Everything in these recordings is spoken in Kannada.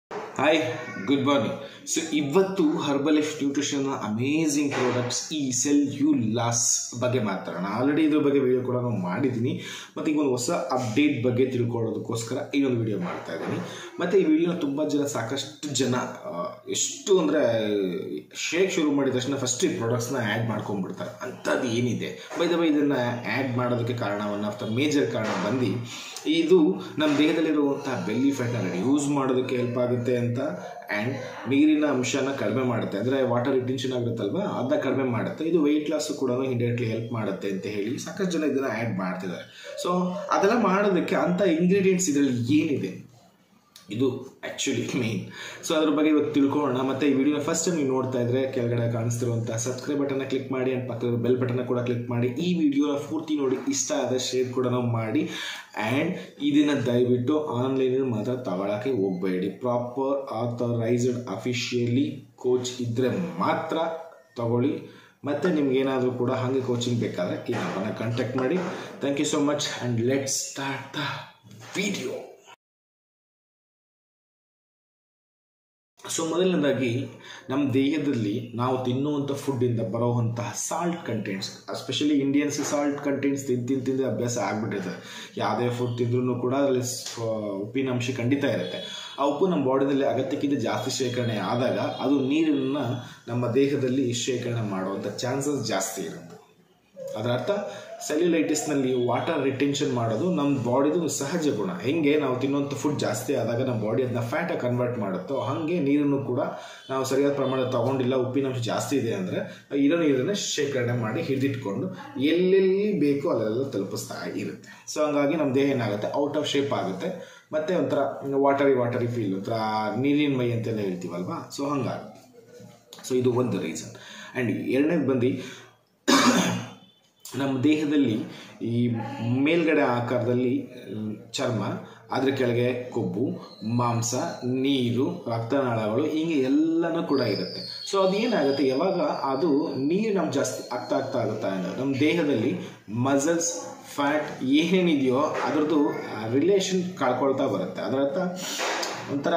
ಹಾಯ್ ಗುಡ್ ಮಾರ್ನಿಂಗ್ ಸೊ ಇವತ್ತು ಹರ್ಬಲಿಫ್ ನ್ಯೂಟ್ರಿಷನ್ ಅಮೇಝಿಂಗ್ ಪ್ರಾಡಕ್ಟ್ಸ್ ಈ ಸೆಲ್ ಯು ಲಾಸ್ ಬಗ್ಗೆ ಮಾತಾಡೋಣ ಆಲ್ರೆಡಿ ಇದ್ರ ಬಗ್ಗೆ ವಿಡಿಯೋ ಕೂಡ ನಾನು ಮಾಡಿದ್ದೀನಿ ಮತ್ತು ಈಗ ಒಂದು ಹೊಸ ಅಪ್ಡೇಟ್ ಬಗ್ಗೆ ತಿಳ್ಕೊಳ್ಳೋದಕ್ಕೋಸ್ಕರ ಈ ಒಂದು ವಿಡಿಯೋ ಮಾಡ್ತಾ ಇದ್ದೀನಿ ಮತ್ತು ಈ ವಿಡಿಯೋ ತುಂಬ ಜನ ಸಾಕಷ್ಟು ಜನ ಆ, ಎಷ್ಟು ಅಂದರೆ ಶೇಕ್ ಶುರು ಮಾಡಿದ ತಕ್ಷಣ ಫಸ್ಟ್ ಈ ಪ್ರಾಡಕ್ಟ್ಸ್ನ ಆ್ಯಡ್ ಮಾಡ್ಕೊಂಡ್ಬಿಡ್ತಾರೆ ಅಂಥದ್ದು ಏನಿದೆ ಬೈದ ಬೈ ಇದನ್ನು ಆ್ಯಡ್ ಮಾಡೋದಕ್ಕೆ ಕಾರಣವನ್ನು ಅಥವಾ ಮೇಜರ್ ಕಾರಣ ಬಂದು ಇದು ನಮ್ಮ ದೇಹದಲ್ಲಿರುವಂತಹ ಬೆಲ್ಲಿ ಫ್ಯಾಟ್ನ ರಿಡ್ಯೂಸ್ ಮಾಡೋದಕ್ಕೆ ಹೆಲ್ಪ್ ಆಗುತ್ತೆ ಅಂತ ಆ್ಯಂಡ್ ನೀರಿನ ಅಂಶನ ಕಡಿಮೆ ಮಾಡುತ್ತೆ ಅಂದರೆ ವಾಟರ್ ರಿಟೆನ್ಷನ್ ಆಗುತ್ತಲ್ವ ಅದನ್ನ ಕಡಿಮೆ ಮಾಡುತ್ತೆ ಇದು ವೆಯ್ಟ್ ಲಾಸ್ ಕೂಡ ಇಂಡೈರೆಕ್ಟ್ಲಿ ಹೆಲ್ಪ್ ಮಾಡುತ್ತೆ ಅಂತ ಹೇಳಿ ಸಾಕಷ್ಟು ಜನ ಇದನ್ನು ಆ್ಯಡ್ ಮಾಡ್ತಿದ್ದಾರೆ ಸೊ ಅದೆಲ್ಲ ಮಾಡೋದಕ್ಕೆ ಅಂಥ ಇಂಗ್ರೀಡಿಯೆಂಟ್ಸ್ ಇದರಲ್ಲಿ ಏನಿದೆ ಇದು ಆ್ಯಕ್ಚುಲಿ ಮೇನ್ ಸೊ ಅದ್ರ ಬಗ್ಗೆ ಇವತ್ತು ತಿಳ್ಕೊಳ್ಳೋಣ ಮತ್ತು ಈ ವಿಡಿಯೋ ಫಸ್ಟ್ ಟೈಮ್ ನೀವು ನೋಡ್ತಾ ಇದ್ರೆ ಕೆಳಗಡೆ ಕಾಣಿಸ್ತಿರುವಂಥ ಸಬ್ಸ್ಕ್ರೈಬ್ ಬಟನ್ನ ಕ್ಲಿಕ್ ಮಾಡಿ ಆ್ಯಂಡ್ ಪಕ್ಕದ ಬೆಲ್ ಬಟನ್ನ ಕೂಡ ಕ್ಲಿಕ್ ಮಾಡಿ ಈ ವಿಡಿಯೋನ ಪೂರ್ತಿ ನೋಡಿ ಇಷ್ಟ ಆದ ಶೇರ್ ಕೂಡ ನಾವು ಮಾಡಿ ಆ್ಯಂಡ್ ಇದನ್ನು ದಯವಿಟ್ಟು ಆನ್ಲೈನಲ್ಲಿ ಮಾತ್ರ ತಗೊಳಕ್ಕೆ ಹೋಗಬೇಡಿ ಪ್ರಾಪರ್ ಆಥರೈಸ್ಡ್ ಅಫಿಷಿಯಲಿ ಕೋಚ್ ಇದ್ದರೆ ಮಾತ್ರ ತಗೊಳ್ಳಿ ಮತ್ತು ನಿಮ್ಗೆ ಏನಾದರೂ ಕೂಡ ಹಾಗೆ ಕೋಚಿಂಗ್ ಬೇಕಾದರೆ ಈ ನಂಬರ್ನ ಕಾಂಟ್ಯಾಕ್ಟ್ ಮಾಡಿ thank you so much and let start the video so ಮೊದಲನೇದಾಗಿ ನಮ್ಮ ದೇಹದಲ್ಲಿ ನಾವು ತಿನ್ನುವಂಥ ಫುಡ್ಡಿಂದ ಬರುವಂತಹ salt contents especially Indians salt contents ತಿಂದು ತಿಂದು ತಿಂದು ಅಭ್ಯಾಸ ಆಗ್ಬಿಟ್ಟಿದೆ ಯಾವುದೇ ಫುಡ್ ತಿಂದ್ರೂ ಕೂಡ ಅದರಲ್ಲಿ ಸ್ವ- ಉಪ್ಪಿನ ಅಂಶ ಖಂಡಿತ ಇರುತ್ತೆ ಆ ಉಪ್ಪು ನಮ್ಮ ಬಾಡಿನಲ್ಲಿ ಅಗತ್ಯಕ್ಕಿಂತ ಜಾಸ್ತಿ ಶೇಖರಣೆ ಆದಾಗ ಅದು ನೀರನ್ನು ನಮ್ಮ ದೇಹದಲ್ಲಿ ಶೇಖರಣೆ ಮಾಡುವಂಥ ಚಾನ್ಸಸ್ ಜಾಸ್ತಿ ಇರುತ್ತೆ ಅದರ ಅರ್ಥ ಸೆಲ್ಯುಲೈಟಿಸ್ನಲ್ಲಿ ವಾಟರ್ ರಿಟೆನ್ಷನ್ ಮಾಡೋದು ನಮ್ಮ ಬಾಡಿದು ಸಹಜ ಗುಣ ಹೆಂಗೆ ನಾವು ತಿನ್ನುವಂಥ ಫುಡ್ ಜಾಸ್ತಿ ಆದಾಗ ನಮ್ಮ ಬಾಡಿ ಅದನ್ನ ಫ್ಯಾಟಾಗಿ ಕನ್ವರ್ಟ್ ಮಾಡುತ್ತೋ ಹಾಗೆ ನೀರನ್ನು ಕೂಡ ನಾವು ಸರಿಯಾದ ಪ್ರಮಾಣ ತಗೊಂಡಿಲ್ಲ ಉಪ್ಪಿನಂಶ ಜಾಸ್ತಿ ಇದೆ ಅಂದರೆ ಇರೋ ನೀರನ್ನು ಶೇಖರಣೆ ಮಾಡಿ ಹಿಡಿದಿಟ್ಕೊಂಡು ಎಲ್ಲೆಲ್ಲಿ ಬೇಕೋ ಅಲ್ಲೆಲ್ಲ ತಲುಪಿಸ್ತಾ ಇರುತ್ತೆ ಸೊ ಹಂಗಾಗಿ ನಮ್ಮ ದೇಹ ಏನಾಗುತ್ತೆ ಔಟ್ ಆಫ್ ಶೇಪ್ ಆಗುತ್ತೆ ಮತ್ತು ಒಂಥರ ವಾಟರಿ ವಾಟರಿ ಫೀಲ್ ಒಂಥರ ನೀರಿನ ಮೈ ಅಂತೆಲ್ಲ ಹೇಳ್ತೀವಲ್ವಾ ಸೊ ಹಂಗಾಗುತ್ತೆ ಸೊ ಇದು ಒಂದು ರೀಸನ್ ಆ್ಯಂಡ್ ಎರಡನೇದು ಬಂದು ನಮ್ಮ ದೇಹದಲ್ಲಿ ಈ ಮೇಲ್ಗಡೆ ಆಕಾರದಲ್ಲಿ ಮ್, ಚರ್ಮ ಅದ್ರ ಕೆಳಗೆ ಕೊಬ್ಬು ಮಾಂಸ ನೀರು ರಕ್ತನಾಳಗಳು ಹೀಗೆ ಎಲ್ಲನೂ ಕೂಡ ಇರುತ್ತೆ ಸೊ ಅದೇನಾಗುತ್ತೆ ಯಾವಾಗ ಅದು ನೀರು ನಮ್ಗೆ ಜಾಸ್ತಿ ಆಗ್ತಾ ಆಗ್ತಾ ಆಗುತ್ತಾ ಅಂದರೆ ನಮ್ಮ ದೇಹದಲ್ಲಿ ಮಸಲ್ಸ್ ಫ್ಯಾಟ್ ಏನೇನಿದೆಯೋ ಅದರದ್ದು ರಿಲೇಷನ್ ಕಳ್ಕೊಳ್ತಾ ಬರುತ್ತೆ ಅದರ ಅರ್ಥ ಒಂಥರ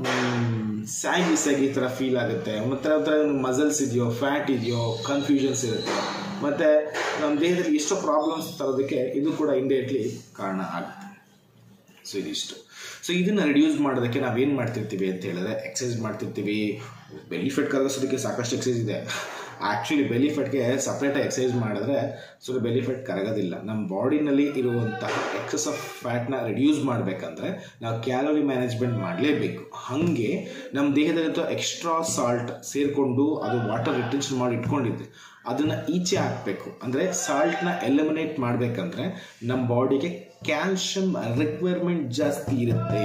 ಸ್ಯಾಗಿ ಸ್ಯಾಗಿ ಥರ ಫೀಲ್ ಆಗುತ್ತೆ ಒಂಥರ ಒಂಥರ ಮಸಲ್ಸ್ ಇದೆಯೋ ಫ್ಯಾಟ್ ಇದೆಯೋ ಕನ್ಫ್ಯೂಷನ್ಸ್ ಇರುತ್ತೆ ಮತ್ತು ನಮ್ಮ ದೇಹದಲ್ಲಿ ಎಷ್ಟೋ ಪ್ರಾಬ್ಲಮ್ಸ್ ತರೋದಕ್ಕೆ ಇದು ಕೂಡ ಇಂಡೈರೆಕ್ಟ್ಲಿ ಕಾರಣ ಆಗುತ್ತೆ ಸೊ ಇದಿಷ್ಟು ಸೊ ಇದನ್ನು ರಿಡ್ಯೂಸ್ ಮಾಡೋದಕ್ಕೆ ನಾವೇನು ಮಾಡ್ತಿರ್ತೀವಿ ಅಂತ ಹೇಳಿದ್ರೆ ಎಕ್ಸಸೈಸ್ ಮಾಡ್ತಿರ್ತೀವಿ ಬೆಲಿ ಫೆಟ್ ಕರಗಿಸೋದಕ್ಕೆ ಸಾಕಷ್ಟು ಎಕ್ಸಸೈಸ್ ಇದೆ ಆ್ಯಕ್ಚುಲಿ ಬೆಲಿ ಫೆಟ್ಗೆ ಸಪ್ರೇಟಾಗಿ ಎಕ್ಸಸೈಸ್ ಮಾಡಿದ್ರೆ ಸೊ ಬೆಲಿ ಫೆಟ್ ಕರಗೋದಿಲ್ಲ ನಮ್ಮ ಬಾಡಿನಲ್ಲಿ ಇರುವಂತಹ ಎಕ್ಸಸ್ ಆಫ್ ಫ್ಯಾಟ್ನ ರಿಡ್ಯೂಸ್ ಮಾಡಬೇಕಂದ್ರೆ ನಾವು ಕ್ಯಾಲೋರಿ ಮ್ಯಾನೇಜ್ಮೆಂಟ್ ಮಾಡಲೇಬೇಕು ಹಾಗೆ ನಮ್ಮ ದೇಹದಲ್ಲಿರೋ ಎಕ್ಸ್ಟ್ರಾ ಸಾಲ್ಟ್ ಸೇರಿಕೊಂಡು ಅದು ವಾಟರ್ ರಿಟೆನ್ಷನ್ ಮಾಡಿ ಇಟ್ಕೊಂಡಿದ್ದೆ ಅದನ್ನು ಈಚೆ ಹಾಕಬೇಕು ಅಂದರೆ ಸಾಲ್ಟ್ನ ಎಲಿಮಿನೇಟ್ ಮಾಡಬೇಕಂದ್ರೆ ನಮ್ಮ ಬಾಡಿಗೆ ಕ್ಯಾಲ್ಶಿಯಂ ರಿಕ್ವೈರ್ಮೆಂಟ್ ಜಾಸ್ತಿ ಇರುತ್ತೆ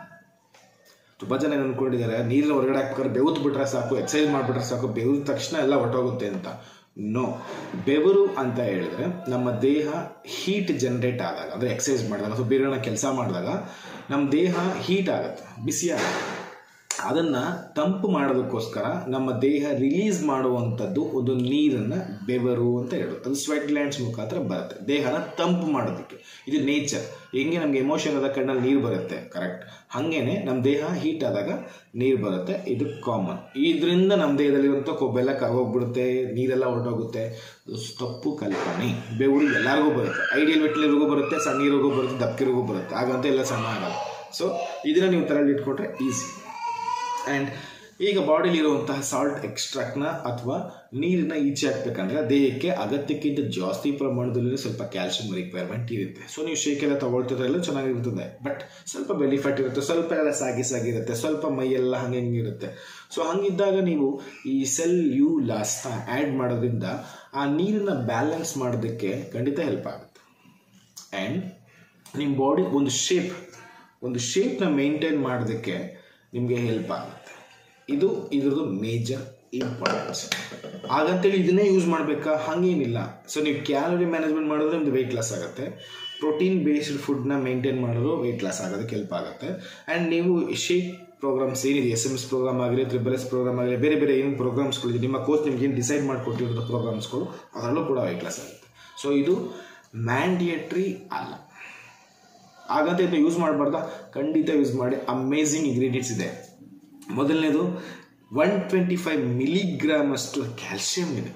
ತುಂಬ ಜನ ಏನ್ ಅನ್ಕೊಂಡಿದ್ದಾರೆ ನೀರಿನ ಹೊರಗಡೆ ಹಾಕ್ಬೇಕಾದ್ರೆ ಬೆವ್ತು ಬಿಟ್ರೆ ಸಾಕು ಎಕ್ಸಸೈಸ್ ಮಾಡಿಬಿಟ್ರೆ ಸಾಕು ಬೆವ್ದ ತಕ್ಷಣ ಎಲ್ಲ ಹೊಟ್ಟೋಗುತ್ತೆ ಅಂತ ನೋ ಬೆವರು ಅಂತ ಹೇಳಿದ್ರೆ ನಮ್ಮ ದೇಹ ಹೀಟ್ ಜನರೇಟ್ ಆದಾಗ ಅಂದರೆ ಎಕ್ಸಸೈಸ್ ಮಾಡಿದಾಗ ಅಥವಾ ಬೇರೆ ಕೆಲಸ ಮಾಡಿದಾಗ ನಮ್ಮ ದೇಹ ಹೀಟ್ ಆಗುತ್ತೆ ಬಿಸಿ ಆಗುತ್ತೆ ಅದನ್ನು ತಂಪು ಮಾಡೋದಕ್ಕೋಸ್ಕರ ನಮ್ಮ ದೇಹ ರಿಲೀಸ್ ಮಾಡುವಂಥದ್ದು ಒಂದು ನೀರನ್ನು ಬೆವರು ಅಂತ ಹೇಳೋದು ಅದು ಸ್ವೆಟ್ ಗ್ಲ್ಯಾಂಡ್ಸ್ ಮುಖಾಂತರ ಬರುತ್ತೆ ದೇಹನ ತಂಪು ಮಾಡೋದಕ್ಕೆ ಇದು ನೇಚರ್ ಹೆಂಗೆ ನಮಗೆ ಎಮೋಷನ್ ಆದ ಕಣ್ಣಲ್ಲಿ ನೀರು ಬರುತ್ತೆ ಕರೆಕ್ಟ್ ಹಾಗೇನೆ ನಮ್ಮ ದೇಹ ಹೀಟ್ ಆದಾಗ ನೀರು ಬರುತ್ತೆ ಇದು ಕಾಮನ್ ಇದರಿಂದ ನಮ್ಮ ದೇಹದಲ್ಲಿರುವಂಥ ಕೊಬ್ಬೆಲ್ಲ ಕರಗೋಗ್ಬಿಡುತ್ತೆ ನೀರೆಲ್ಲ ಹೊರಟೋಗುತ್ತೆ ಅದು ತಪ್ಪು ಕಲ್ಪನೆ ಬೆವರು ಎಲ್ಲರಿಗೂ ಬರುತ್ತೆ ಐಡಿಯಲ್ ವೆಟ್ಲಿರಿಗೂ ಬರುತ್ತೆ ಸಣ್ಣಿರಿಗೂ ಬರುತ್ತೆ ದಪ್ಪಿರಿಗೂ ಬರುತ್ತೆ ಹಾಗಂತ ಎಲ್ಲ ಸಣ್ಣ ಆಗಲ್ಲ ಸೊ ಇದನ್ನು ನೀವು ತಲೆಯಲ್ಲಿ ಇಟ್ಕೊಂಡ್ರೆ ಈಸಿ ಆ್ಯಂಡ್ ಈಗ ಬಾಡಿಲಿರುವಂತಹ ಸಾಲ್ಟ್ ಎಕ್ಸ್ಟ್ರಾಕ್ಟ್ನ ಅಥವಾ ನೀರನ್ನ ಈಚೆ ಹಾಕ್ಬೇಕಂದ್ರೆ ದೇಹಕ್ಕೆ ಅಗತ್ಯಕ್ಕಿಂತ ಜಾಸ್ತಿ ಪ್ರಮಾಣದಲ್ಲಿ ಸ್ವಲ್ಪ ಕ್ಯಾಲ್ಸಿಯಂ ರಿಕ್ವೈರ್ಮೆಂಟ್ ಇರುತ್ತೆ ಸೊ ನೀವು ಶೇಕ್ ಎಲ್ಲ ತಗೊಳ್ತಿದ್ರೆಲ್ಲ ಚೆನ್ನಾಗಿರ್ತದೆ ಬಟ್ ಸ್ವಲ್ಪ ಬೆಲಿ ಫ್ಯಾಟ್ ಇರುತ್ತೆ ಸ್ವಲ್ಪ ಎಲ್ಲ ಸಾಗಿ ಸಾಗಿರುತ್ತೆ ಸ್ವಲ್ಪ ಮೈಯೆಲ್ಲ ಹಂಗೆ ಹಿಂಗೆ ಇರುತ್ತೆ ಸೊ ಹಂಗಿದ್ದಾಗ ನೀವು ಈ ಸೆಲ್ ಯು ಲಾಸ್ನ ಆ್ಯಡ್ ಮಾಡೋದ್ರಿಂದ ಆ ನೀರನ್ನ ಬ್ಯಾಲೆನ್ಸ್ ಮಾಡೋದಕ್ಕೆ ಖಂಡಿತ ಹೆಲ್ಪ್ ಆಗುತ್ತೆ ಆ್ಯಂಡ್ ನಿಮ್ಮ ಬಾಡಿ ಒಂದು ಶೇಪ್ ಒಂದು ಶೇಪ್ನ ಮೇಂಟೈನ್ ಮಾಡೋದಕ್ಕೆ ನಿಮಗೆ ಹೆಲ್ಪ್ ಆಗುತ್ತೆ ಇದು ಇದ್ರದ್ದು ಮೇಜರ್ ಇಂಪಾರ್ಟೆನ್ಸ್ ಹಾಗಂತೇಳಿ ಇದನ್ನೇ ಯೂಸ್ ಮಾಡಬೇಕಾ ಹಾಗೇನಿಲ್ಲ ಸೊ ನೀವು ಕ್ಯಾಲೋರಿ ಮ್ಯಾನೇಜ್ಮೆಂಟ್ ಮಾಡಿದ್ರೆ ನಿಮ್ದು ವೆಯ್ಟ್ ಲಾಸ್ ಆಗುತ್ತೆ ಪ್ರೋಟೀನ್ ಬೇಸ್ಡ್ ಫುಡ್ನ ಮೇಂಟೈನ್ ಮಾಡೋದು ವೆಯ್ಟ್ ಲಾಸ್ ಆಗೋದಕ್ಕೆ ಹೆಲ್ಪ್ ಆಗುತ್ತೆ ಆ್ಯಂಡ್ ನೀವು ಶೇಪ್ ಪ್ರೋಗ್ರಾಮ್ಸ್ ಏನಿದೆ ಎಸ್ ಎಮ್ ಎಸ್ ಪ್ರೋಗ್ರಾಮ್ ಆಗಲಿ ತ್ರಿಬಲ್ ಎಸ್ ಪ್ರೋಗ್ರಾಮ್ ಆಗಲಿ ಬೇರೆ ಬೇರೆ ಏನು ಪ್ರೋಗ್ರಾಮ್ಸ್ಗಳಿದೆ ನಿಮ್ಮ ಕೋಚ್ ನಿಮ್ಗೆ ಏನು ಡಿಸೈಡ್ ಮಾಡಿಕೊಟ್ಟಿರೋದು ಪ್ರೋಗ್ರಾಮ್ಸ್ಗಳು ಅದರಲ್ಲೂ ಕೂಡ ವೆಯ್ಟ್ ಲಾಸ್ ಆಗುತ್ತೆ ಸೊ ಇದು ಮ್ಯಾಂಡಿಯೇಟ್ರಿ ಅಲ್ಲ ಹಾಗಂತ ಇದನ್ನ ಯೂಸ್ ಮಾಡಬಾರ್ದಾ ಖಂಡಿತ ಯೂಸ್ ಮಾಡಿ ಅಮೇಝಿಂಗ್ ಇಂಗ್ರೀಡಿಯೆಂಟ್ಸ್ ಇದೆ ಮೊದಲನೇದು ಒನ್ ಟ್ವೆಂಟಿ ಫೈವ್ ಮಿಲಿಗ್ರಾಮ್ ಅಷ್ಟು ಕ್ಯಾಲ್ಸಿಯಂ ಇದೆ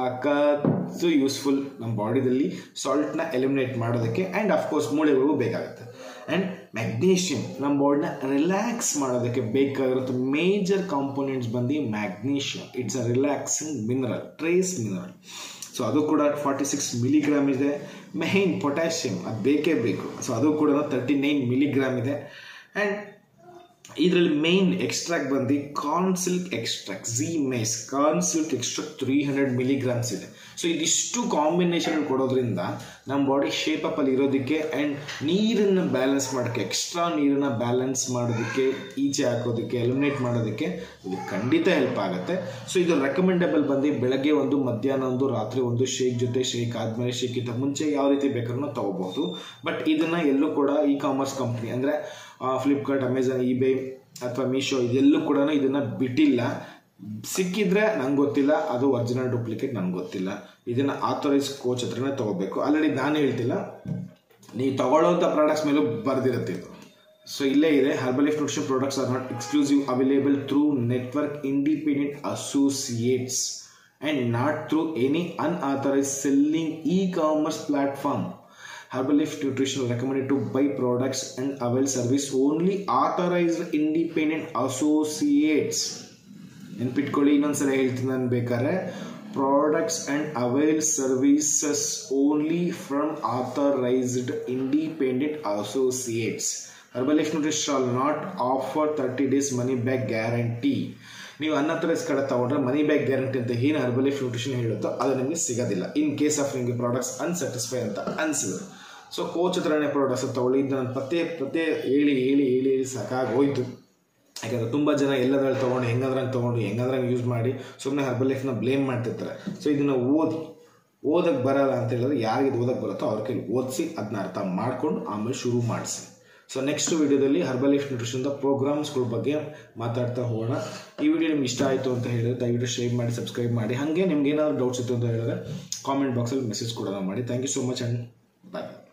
ಸಾಕಷ್ಟು ಯೂಸ್ಫುಲ್ ನಮ್ಮ ಬಾಡಿದಲ್ಲಿ ಸಾಲ್ಟ್ನ ಎಲಿಮಿನೇಟ್ ಮಾಡೋದಕ್ಕೆ ಆ್ಯಂಡ್ ಅಫ್ಕೋರ್ಸ್ ಮೂಳೆಗಳಿಗೂ ಬೇಕಾಗುತ್ತೆ ಆ್ಯಂಡ್ ಮ್ಯಾಗ್ನೀಷಿಯಂ ನಮ್ಮ ಬಾಡಿನ ರಿಲ್ಯಾಕ್ಸ್ ಮಾಡೋದಕ್ಕೆ ಬೇಕಾಗಿರೋ ಮೇಜರ್ ಕಾಂಪೋನೆಂಟ್ಸ್ ಬಂದು magnesium it's a relaxing mineral trace mineral so ಅದು ಕೂಡ ಫಾರ್ಟಿ ಸಿಕ್ಸ್ ಮಿಲಿಗ್ರಾಮ್ ಇದೆ ಮೆಹೈನ್ ಪೊಟ್ಯಾಷಿಯಂ ಅದು ಬೇಕೇ ಬೇಕು ಸೊ ಅದು ಕೂಡ ತರ್ಟಿ ನೈನ್ ಮಿಲಿಗ್ರಾಮ್ ಇದೆ ಆ್ಯಂಡ್ ಇದರಲ್ಲಿ ಮೇನ್ ಎಕ್ಸ್ಟ್ರಾಕ್ಟ್ ಬಂದು corn silk extract zea mays corn silk extract three hundred milligrams ಇದೆ ಸೊ ಇದಿಷ್ಟು ಕಾಂಬಿನೇಷನ್ ಕೊಡೋದ್ರಿಂದ ನಮ್ಮ ಬಾಡಿ ಶೇಪ್ ಅಪ್ ಅಲ್ಲಿ ಇರೋದಕ್ಕೆ ಆ್ಯಂಡ್ ನೀರನ್ನು ಬ್ಯಾಲೆನ್ಸ್ ಮಾಡೋಕ್ಕೆ ಎಕ್ಸ್ಟ್ರಾ ನೀರನ್ನ ಬ್ಯಾಲೆನ್ಸ್ ಮಾಡೋದಕ್ಕೆ ಈಚೆ ಹಾಕೋದಕ್ಕೆ ಎಲಿಮಿನೇಟ್ ಮಾಡೋದಕ್ಕೆ ಇದು ಖಂಡಿತ ಹೆಲ್ಪ್ ಆಗುತ್ತೆ ಸೊ ಇದು ರೆಕಮೆಂಡಬಲ್ ಬಂದು ಬೆಳಗ್ಗೆ ಒಂದು ಮಧ್ಯಾಹ್ನ ಒಂದು ರಾತ್ರಿ ಒಂದು ಶೇಕ್ ಜೊತೆ ಶೇಕ್ ಆದಮೇಲೆ ಶೇಕ್ಗಿಂತ ಮುಂಚೆ ಯಾವ ರೀತಿ ಬೇಕಾದ್ರೂ ತಗೋಬಹುದು ಬಟ್ ಇದನ್ನು ಎಲ್ಲೂ ಕೂಡ ಇ ಕಾಮರ್ಸ್ ಕಂಪ್ನಿ ಅಂದರೆ ಫ್ಲಿಪ್ಕಾರ್ಟ್ ಅಮೆಝಾನ್ ಇಬೇ ಅಥವಾ ಮೀಶೋ ಇದೆಲ್ಲೂ ಕೂಡ ಇದನ್ನು ಬಿಟ್ಟಿಲ್ಲ ಸಿಕ್ಕಿದ್ರೆ ನಂಗೆ ಗೊತ್ತಿಲ್ಲ ಅದು ಒರಿಜಿನಲ್ ಡೂಪ್ಲಿಕೇಟ್ ನನಗೆ ಗೊತ್ತಿಲ್ಲ ಇದನ್ನು ಆಥರೈಸ್ ಕೋಚ್ ಹತ್ರನೇ ತೊಗೋಬೇಕು ಆಲ್ರೆಡಿ ನಾನು ಹೇಳ್ತಿಲ್ಲ ನೀವು ತಗೊಳ್ಳೋಂಥ ಪ್ರಾಡಕ್ಟ್ಸ್ ಮೇಲೂ ಬರೆದಿರುತ್ತೆ ಇದು ಸೊ ಇಲ್ಲೇ ಇದೆ Herbalife nutrition products are not exclusive available through network independent associates and not through any unauthorise selling e commerce platform Herbalife Nutrition recommended to buy products and avail service only authorized independent associates. ನೆನ್ಪಿಟ್ಕೊಳ್ಳಿ ಇನ್ನೊಂದ್ಸಲ ಹೇಳ್ತೀನಿ ನಾನು ಬೇಕಾದ್ರೆ products and avail services only from authorised independent associates Herbalife nutrition shall not offer thirty days money back guarantee ನೀವು ಅನ್ಅಥರೈಸ್ ಕಡೆ ತಗೊಂಡ್ರೆ ಮನಿ ಬ್ಯಾಕ್ ಗ್ಯಾರಂಟಿ ಅಂತ ಏನು ಹರ್ಬಲೈಫ್ ನ್ಯೂಟ್ರಿಷನ್ ಹೇಳುತ್ತೋ ಅದು ನಿಮಗೆ ಸಿಗೋದಿಲ್ಲ ಇನ್ ಕೇಸ್ ಆಫ್ ನಿಮಗೆ ಪ್ರಾಡಕ್ಟ್ಸ್ ಅನ್ಸ್ಯಾಟಿಸ್ಫೈ ಅಂತ ಅನಿಸಿದ್ರು ಸೊ ಕೋಚ್ ಹತ್ರನೇ ಪ್ರಾಡಕ್ಟ್ಸ್ ತಗೊಳ್ಳಿ ಇದು ನಾನು ಪತ್ತೆ ಪತ್ತೆ ಹೇಳಿ ಹೇಳಿ ಹೇಳಿ ಹೇಳಿ ಸಾಕಾಗಿ ಹೋಯ್ತು ಯಾಕಂದರೆ ತುಂಬ ಜನ ಎಲ್ಲದ್ರಲ್ಲಿ ತೊಗೊಂಡು ಹೆಂಗದ್ರಂಗೆ ತೊಗೊಂಡು ಹೆಂಗದ್ರಂಗೆ ಯೂಸ್ ಮಾಡಿ ಸುಮ್ಮನೆ ಹರ್ಬಲ್ ಲೈಫ್ನ ಬ್ಲೇಮ್ ಮಾಡ್ತಿರ್ತಾರೆ ಸೊ ಇದನ್ನು ಓದಿ ಓದಕ್ಕೆ ಬರಲ್ಲ ಅಂತ ಹೇಳಿದ್ರೆ ಯಾರಿಗೆ ಇದು ಓದಕ್ಕೆ ಬರುತ್ತೋ ಅವ್ರ ಕೈಲಿ ಓದಿಸಿ ಅದನ್ನ ಅರ್ಥ ಮಾಡ್ಕೊಂಡು ಆಮೇಲೆ ಶುರು ಮಾಡಿಸಿ ಸೊ ನೆಕ್ಸ್ಟ್ ವಿಡಿಯೋದಲ್ಲಿ ಹರ್ಬಲ್ ಲೈಫ್ ನ್ಯೂಟ್ರಿಷನ್ದ ಪ್ರೋಗ್ರಾಮ್ಸ್ಗಳ ಬಗ್ಗೆ ಮಾತಾಡ್ತಾ ಹೋಗೋಣ ಈ ವಿಡಿಯೋ ನಿಮ್ಗೆ ಇಷ್ಟ ಆಯಿತು ಅಂತ ಹೇಳಿದ್ರೆ ದಯವಿಟ್ಟು ಶೇರ್ ಮಾಡಿ ಸಬ್ಸ್ಕ್ರೈಬ್ ಮಾಡಿ ಹಾಗೆ ನಿಮ್ಗೆ ಏನಾದರೂ ಡೌಟ್ಸ್ ಇತ್ತು ಅಂತ ಹೇಳಿದ್ರೆ ಕಾಮೆಂಟ್ ಬಾಕ್ಸಲ್ಲಿ ಮೆಸೇಜ್ ಕೂಡ ಮಾಡಿ thank you so much and bye